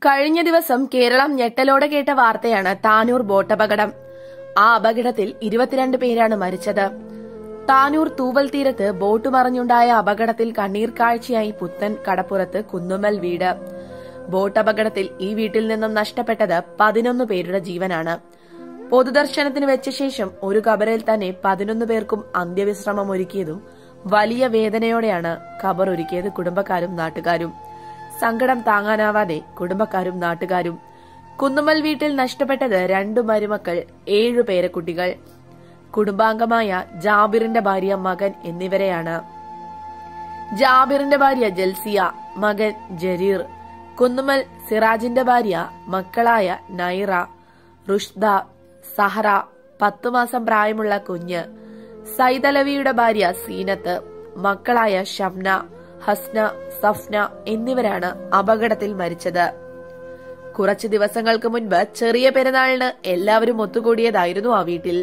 കഴിഞ്ഞ ദിവസം കേരളം ഞെട്ടലോടെ കേട്ട വാർത്തയാണ് താനൂർ ബോട്ടപകടം ആ അപകടത്തിൽ ഇരുപത്തിരണ്ട് പേരാണ് മരിച്ചത് താനൂർ തൂവൽ തീരത്ത് ബോട്ട് മറിഞ്ഞുണ്ടായ അപകടത്തിൽ കണ്ണീർ കാഴ്ചയായി പുത്തൻ കടപ്പുറത്ത് കുന്നുമ്മൽ വീട് ബോട്ട് അപകടത്തിൽ ഈ വീട്ടിൽ നിന്നും നഷ്ടപ്പെട്ടത് പതിനൊന്ന് പേരുടെ ജീവനാണ് പൊതുദർശനത്തിന് വെച്ച ശേഷം ഒരു കബറിൽ തന്നെ പതിനൊന്ന് പേർക്കും അന്ത്യവിശ്രമം ഒരുക്കിയതും വലിയ വേദനയോടെയാണ് ഖബർ ഒരുക്കിയത് കുടുംബക്കാരും നാട്ടുകാരും സങ്കടം താങ്ങാനാവാതെ കുടുംബക്കാരും നാട്ടുകാരും കുന്നുമ്മൽ വീട്ടിൽ നഷ്ടപ്പെട്ടത് രണ്ടു മരുമക്കൾ ഏഴു പേരക്കുട്ടികൾ കുടുംബാംഗമായ ജാബിറിന്റെ ഭാര്യ മകൻ എന്നിവരെയാണ് ജാബിറിന്റെ ഭാര്യ ജൽസിയ മകൻ ജരീർ കുന്നുമ്മൽ സിറാജിന്റെ ഭാര്യ മക്കളായ നൈറ റുഷ്ദ സഹറ പത്തു മാസം പ്രായമുള്ള കുഞ്ഞ് സൈതലവിയുടെ ഭാര്യ സീനത്ത് മക്കളായ ഷംന ഹസ്ന സഫ്ന എന്നിവരാണ് അപകടത്തിൽ മരിച്ചത് കുറച്ചു ദിവസങ്ങൾക്ക് മുൻപ് ചെറിയ പെരുന്നാളിന് എല്ലാവരും ഒത്തുകൂടിയതായിരുന്നു ആ വീട്ടിൽ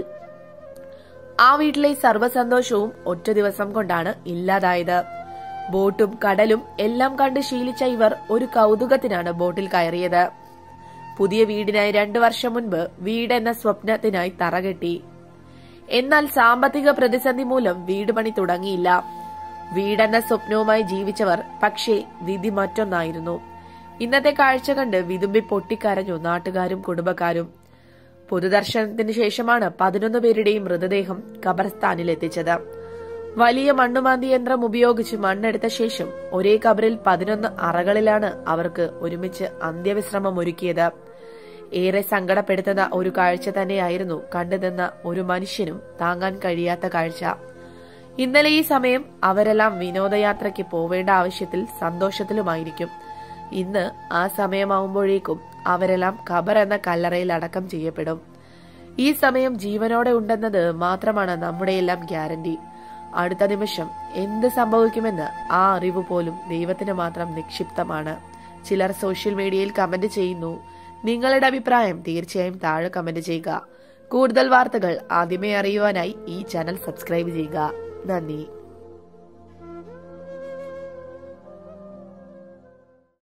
ആ വീട്ടിലെ സർവ്വസന്തോഷവും ഒറ്റ ദിവസം കൊണ്ടാണ് ഇല്ലാതായത് ബോട്ടും കടലും എല്ലാം കണ്ട് ശീലിച്ച ഇവർ ഒരു കൗതുകത്തിനാണ് ബോട്ടിൽ കയറിയത് പുതിയ വീടിനായി രണ്ടു വർഷം മുൻപ് വീടെന്ന സ്വപ്നത്തിനായി തറകെട്ടി എന്നാൽ സാമ്പത്തിക പ്രതിസന്ധി മൂലം വീട് പണി തുടങ്ങിയില്ല വീടെന്ന സ്വപ്നവുമായി ജീവിച്ചവർ പക്ഷേ വിധി മറ്റൊന്നായിരുന്നു ഇന്നത്തെ കാഴ്ച കണ്ട് വിതുമ്പി പൊട്ടിക്കരഞ്ഞു നാട്ടുകാരും കുടുംബക്കാരും പൊതുദർശനത്തിന് ശേഷമാണ് പതിനൊന്ന് പേരുടെയും മൃതദേഹം ഖബർസ്ഥാനിൽ എത്തിച്ചത് വലിയ മണ്ണുമാന്തി യന്ത്രം ഉപയോഗിച്ച് മണ്ണെടുത്ത ശേഷം ഒരേ കബറിൽ പതിനൊന്ന് അറകളിലാണ് അവർക്ക് ഒരുമിച്ച് അന്ത്യവിശ്രമം ഒരുക്കിയത് ഏറെ സങ്കടപ്പെടുത്തുന്ന ഒരു കാഴ്ച തന്നെയായിരുന്നു കണ്ടുനിന്ന ഒരു മനുഷ്യനും താങ്ങാൻ കഴിയാത്ത കാഴ്ച ഇന്നലെ ഈ സമയം അവരെല്ലാം വിനോദയാത്രയ്ക്ക് പോവേണ്ട ആവശ്യത്തിൽ സന്തോഷത്തിലുമായിരിക്കും ഇന്ന് ആ സമയമാവുമ്പോഴേക്കും അവരെല്ലാം ഖബർ എന്ന കല്ലറയിൽ അടക്കം ചെയ്യപ്പെടും ഈ സമയം ജീവനോടെ ഉണ്ടെന്നത് മാത്രമാണ് നമ്മുടെയെല്ലാം ഗ്യാരണ്ടി അടുത്ത നിമിഷം എന്ത് സംഭവിക്കുമെന്ന് ആ അറിവ് പോലും ദൈവത്തിന് മാത്രം നിക്ഷിപ്തമാണ് ചിലർ സോഷ്യൽ മീഡിയയിൽ കമന്റ് ചെയ്യുന്നു നിങ്ങളുടെ അഭിപ്രായം തീർച്ചയായും താഴെ കമന്റ് ചെയ്യുക കൂടുതൽ വാർത്തകൾ ആദ്യമേ അറിയുവാനായി ഈ ചാനൽ സബ്സ്ക്രൈബ് ചെയ്യുക നന്ദി